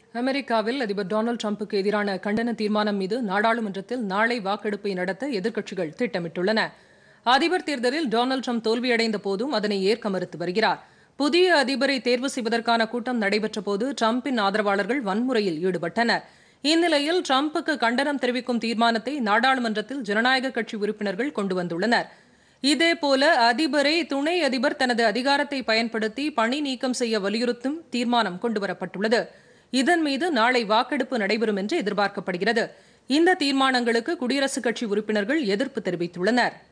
அமெரிக்காவில் அதிபர் டொனால்டு டிரம்புக்கு எதிரான கண்டன தீர்மானம் மீது நாடாளுமன்றத்தில் நாளை வாக்கெடுப்பை நடத்த எதிர்க்கட்சிகள் திட்டமிட்டுள்ளன அதிபர் தேர்தலில் டொனால்டு டிரம்ப் தோல்வியடைந்த போதும் அதனை ஏற்க மறுத்து வருகிறார் புதிய அதிபரை தேர்வு செய்வதற்கான கூட்டம் நடைபெற்ற போது டிரம்பின் ஆதரவாளர்கள் வன்முறையில் ஈடுபட்டனர் இந்நிலையில் டிரம்புக்கு கண்டனம் தெரிவிக்கும் தீர்மானத்தை நாடாளுமன்றத்தில் ஜனநாயக கட்சி உறுப்பினர்கள் கொண்டு வந்துள்ளனர் இதேபோல அதிபரை துணை அதிபர் தனது அதிகாரத்தை பயன்படுத்தி பணி நீக்கம் செய்ய வலியுறுத்தும் தீர்மானம் கொண்டுவரப்பட்டுள்ளது இதன் மீது நாளை வாக்கெடுப்பு நடைபெறும் என்று எதிர்பார்க்கப்படுகிறது இந்த தீர்மானங்களுக்கு குடியரசுக் கட்சி உறுப்பினர்கள் எதிர்ப்பு தெரிவித்துள்ளனர்